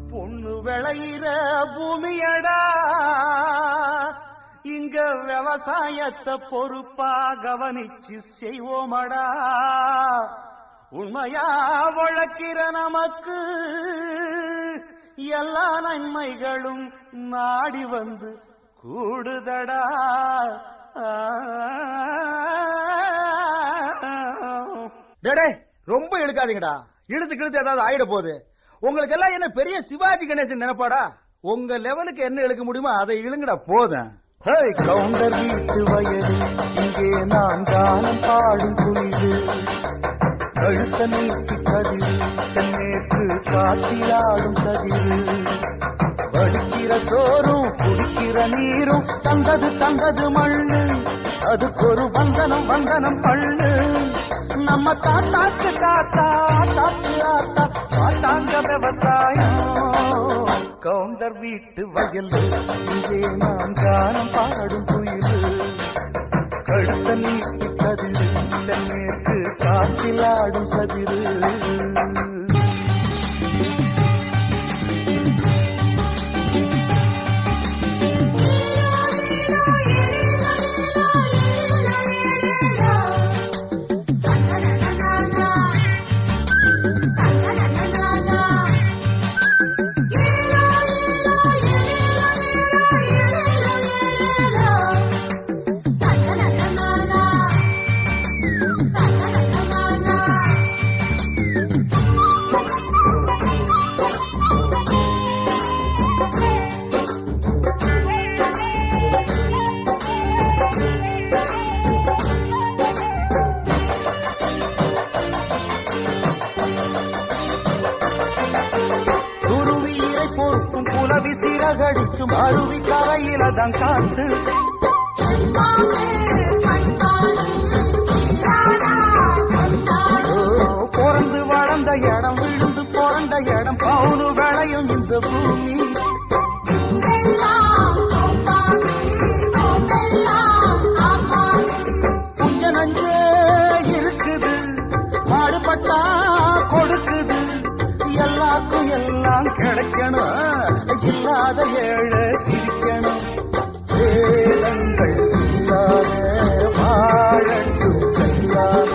பொண்ணு விளையிற பூமியடா இங்க விவசாயத்தை பொறுப்பா கவனிச்சு செய்வோமடா உண்மையா உழைக்கிற நமக்கு எல்லா நன்மைகளும் நாடி வந்து கூடுதடா டேடே ரொம்ப இழுக்காதீங்கடா இழுத்து கிழுத்து ஏதாவது ஆயிட போகுது உங்களுக்கு எல்லாம் என்ன பெரிய சிவாஜி கணேசன் நினைப்பாடா உங்க லெவலுக்கு என்ன இழுக்க முடியுமோ அதை இழுங்கடா போதும் ஹேய் கவுண்டர் வீட்டு வயது இங்கே நான் கானம் பாடும் குயிலு கழுத்த நீட்டி கதிரு தென்னேற்று காத்திராடும் கதிரு வடிக்கிற சோறும் குடிக்கிற நீரும் தந்தது தந்தது மண்ணு அதுக்கு ஒரு வந்தனம் வந்தனம் பண்ணு நம்ம தாத்தாக்கு தாத்தா தாத்து ஆத்தா பாட்டாங்க விவசாயம் கவுண்டர் வீட்டு வயல் இங்கே நான் கானம் பாடும் குயிலு கழுத்த நீட்டி கதிரு தென்னேற்கு காற்றில் ஆடும் சதிரு குருவியை பொறுக்கும் புலவி சிறகடிக்கும் அருவி கரையில தான் காத்து ஓ, பிறந்து வளர்ந்த இடம் விழுந்து பிறந்த இடம் பவுனு விளையும் இந்த பூமி கொஞ்ச நஞ்சே இருக்குது மாடுபட்டா கொடுக்குது எல்லாருக்கும் எல்லாம் கிடைக்கணும் இல்லாத ஏழை சிரிக்கணும் வேதங்கள் இல்லாத வாழட்டும் எல்லாரும்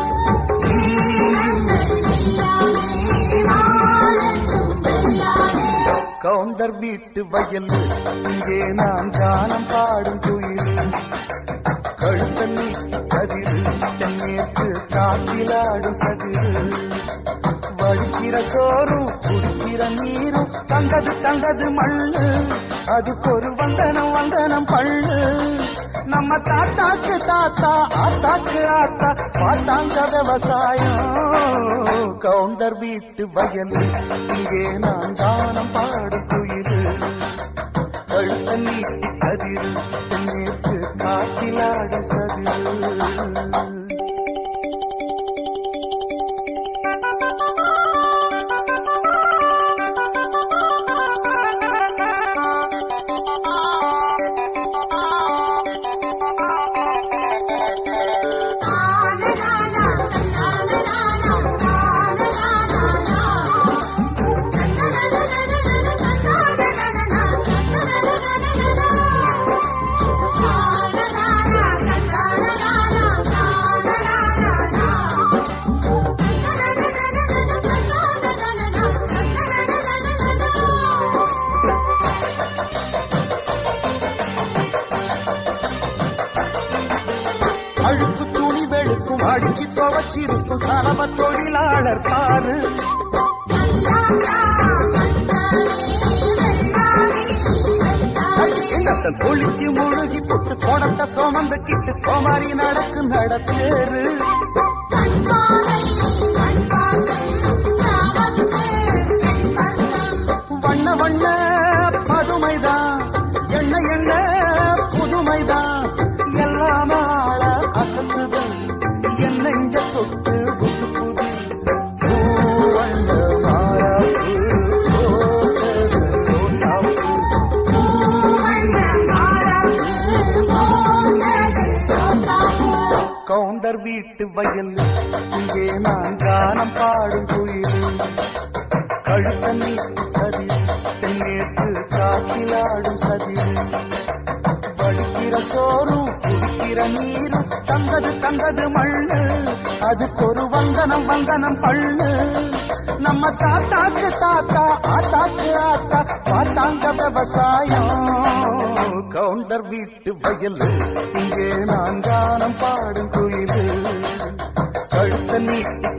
கவுண்டர் வீட்டு வயல் இங்கே நான் கானம் பாடும் குயில் கழுத்த நீட்டி கதிரு தென்னேற்று காத்திலாடும் சதிரு வடிக்கிற சோறும் குடிக்கிற நீரும் தந்தது தந்தது மண்ணு அதுக்கு ஒரு வந்தனம் வந்தனம் பள்ளு நம்ம தாத்தாக்கு தாத்தா ஆத்தாக்கு ஆத்தா பாட்டாங்க விவசாயம் கவுண்டர் வீட்டு வயல் இங்கே நான் தானம் பாடும் குயிலு கழுத்த நீட்டி கதிரு நேற்று காத்திலாடும் சதிரு அழுக்கு துணி வெளுக்கும் அடிச்சு துவச்சிருக்கும் சரவ தொழிலாளர் பாரு எங்கத்த குளிச்சு முழுகி புட்டு குடத்தை சுமந்து கிட்டு கோமாரி நடக்கு நடத்தேரு வண்ண வண்ண பதுமைதான் எண்ண எண்ண புதுமைதான் எல்லாம் ஆள அசத்துது என்ன இங்க தொட்டு புசு புது பூவண்ண மாறாப்பு போட்டது ரோசாப்பு கவுண்டர் வீட்டு வயல் இங்கே நான் கானம் பாடும் குயில் கழுத்த நீட்டி கதிர் தந்தது தந்தது மண்ணு அதுக்கு ஒரு வந்தனம் வந்தனம் பண்ணு நம்ம தாத்தாக்கு தாத்தா ஆத்தாக்கு ஆத்தா பார்த்தாங்க விவசாயம் கவுண்டர் வீட்டு வயலு இங்கே நான் கானம் பாடும் குயிலு கழுத்த நீட்டி